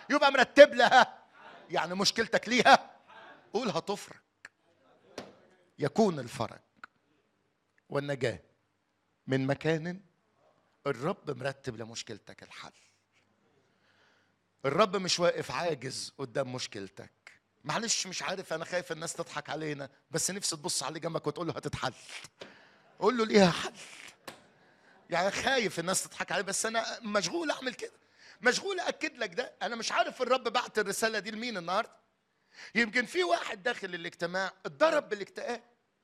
يبقى مرتب لها يعني مشكلتك ليها قول هتفرج يكون الفرج والنجاة من مكان الرب مرتب لمشكلتك الحل الرب مش واقف عاجز قدام مشكلتك معلش مش عارف انا خايف الناس تضحك علينا بس نفسي تبص عليه جنبك وتقول له هتتحل قول له ليها حل يعني خايف الناس تضحك عليه بس انا مشغول اعمل كده مشغول اكد لك ده انا مش عارف الرب بعت الرساله دي لمين النهارده يمكن في واحد داخل الاجتماع اتضرب بالاكتئاب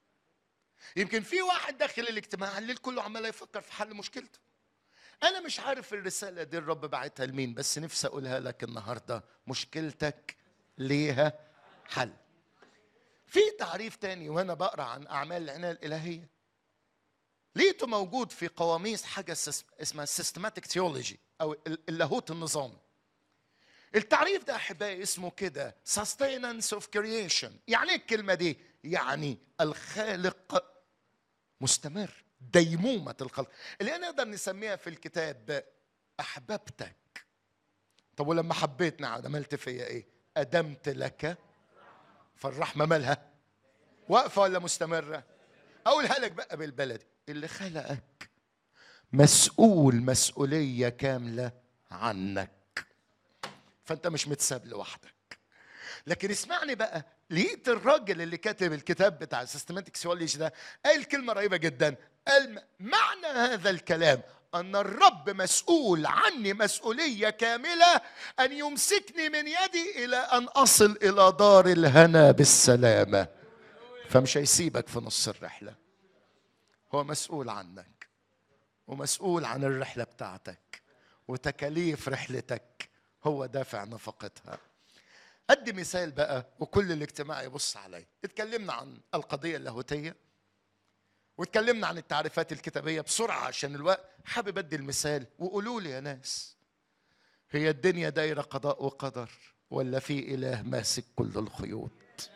يمكن في واحد داخل الاجتماع الليل كله عمال يفكر في حل مشكلته انا مش عارف الرساله دي الرب بعتها لمين بس نفسي اقولها لك النهارده مشكلتك ليها حل في تعريف تاني وانا بقرا عن اعمال العنايه الالهيه لقيته موجود في قواميس حاجه اسمها سيستماتيك ثيولوجي او اللاهوت النظامي التعريف ده احبائي اسمه كده sustenance of creation يعني ايه الكلمه دي يعني الخالق مستمر ديمومه الخلق اللي نقدر نسميها في الكتاب احببتك طب ولما حبيتني عملت فيا ايه ادمت لك فالرحمه مالها واقفه ولا مستمره اقولها لك بقى بالبلدي اللي خلقك مسؤول مسؤوليه كامله عنك فانت مش متساب لوحدك لكن اسمعني بقى لقيت الراجل اللي كاتب الكتاب بتاع السيستماتيك سيولوجي ده قال كلمه رهيبه جدا قال معنى هذا الكلام ان الرب مسؤول عني مسؤوليه كامله ان يمسكني من يدي الى ان اصل الى دار الهنا بالسلامه فمش هيسيبك في نص الرحله هو مسؤول عنك ومسؤول عن الرحله بتاعتك وتكاليف رحلتك هو دافع نفقتها ادي مثال بقى وكل الاجتماع يبص علي اتكلمنا عن القضيه اللاهوتيه واتكلمنا عن التعريفات الكتابيه بسرعه عشان الوقت حابب ادي المثال وقولوا لي يا ناس هي الدنيا دايره قضاء وقدر ولا في اله ماسك كل الخيوط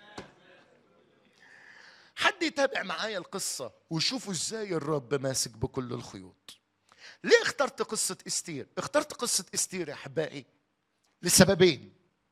حد يتابع معايا القصه ويشوفوا ازاي الرب ماسك بكل الخيوط ليه اخترت قصه استير اخترت قصه استير يا احبائي لسببين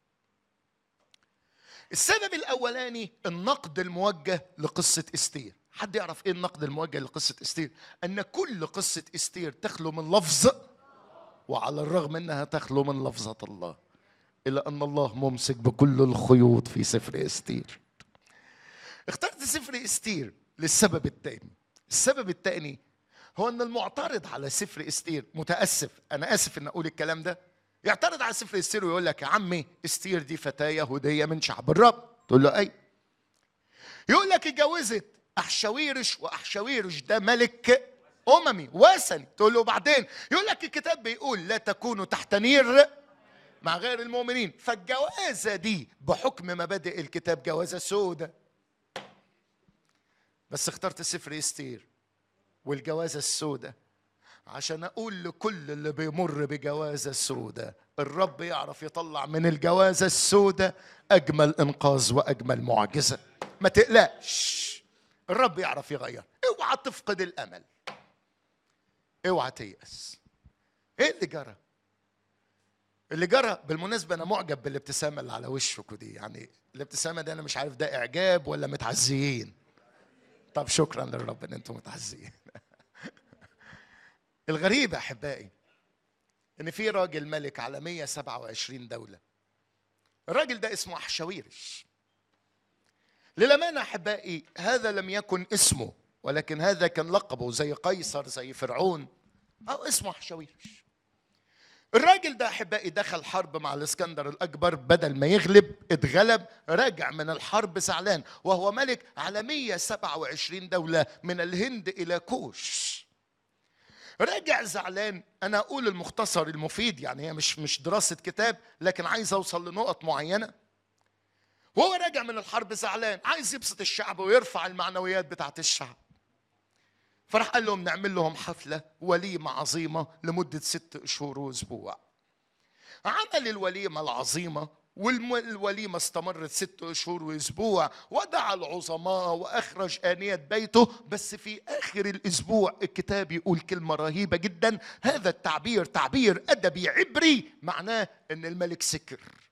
السبب الاولاني النقد الموجه لقصه استير حد يعرف ايه النقد الموجه لقصه استير ان كل قصه استير تخلو من لفظ وعلى الرغم انها تخلو من لفظه الله الا ان الله ممسك بكل الخيوط في سفر استير اخترت سفر استير للسبب الثاني السبب الثاني هو ان المعترض على سفر استير متاسف انا اسف ان اقول الكلام ده يعترض على سفر استير ويقول لك يا عمي استير دي فتاه يهوديه من شعب الرب تقول له اي يقول لك اتجوزت احشاويرش واحشاويرش ده ملك اممي وثني تقول له بعدين يقول لك الكتاب بيقول لا تكونوا تحت نير مع غير المؤمنين فالجوازه دي بحكم مبادئ الكتاب جوازه سودة بس اخترت سفر استير والجوازه السودة عشان اقول لكل اللي بيمر بجوازه سودة الرب يعرف يطلع من الجوازه السودة اجمل انقاذ واجمل معجزه ما تقلقش الرب يعرف يغير اوعى تفقد الامل اوعى تيأس ايه اللي جرى اللي جرى بالمناسبة أنا معجب بالابتسامة اللي على وشكوا دي يعني الابتسامة دي أنا مش عارف ده إعجاب ولا متعزيين طب شكرا للرب إن أنتم متعزيين الغريب أحبائي إن في راجل ملك على 127 دولة الراجل ده اسمه أحشاويرش للأمانة أحبائي هذا لم يكن اسمه ولكن هذا كان لقبه زي قيصر زي فرعون أو اسمه أحشاويرش الراجل ده أحبائي دخل حرب مع الإسكندر الأكبر بدل ما يغلب اتغلب راجع من الحرب زعلان وهو ملك على 127 دولة من الهند إلى كوش راجع زعلان انا اقول المختصر المفيد يعني هي مش مش دراسه كتاب لكن عايز اوصل لنقط معينه وهو راجع من الحرب زعلان عايز يبسط الشعب ويرفع المعنويات بتاعت الشعب فراح قال لهم نعمل لهم حفله وليمه عظيمه لمده ست شهور واسبوع عمل الوليمه العظيمه والوليمة استمرت ست أشهر وأسبوع ودعا العظماء وأخرج آنية بيته بس في آخر الأسبوع الكتاب يقول كلمة رهيبة جدا هذا التعبير تعبير أدبي عبري معناه أن الملك سكر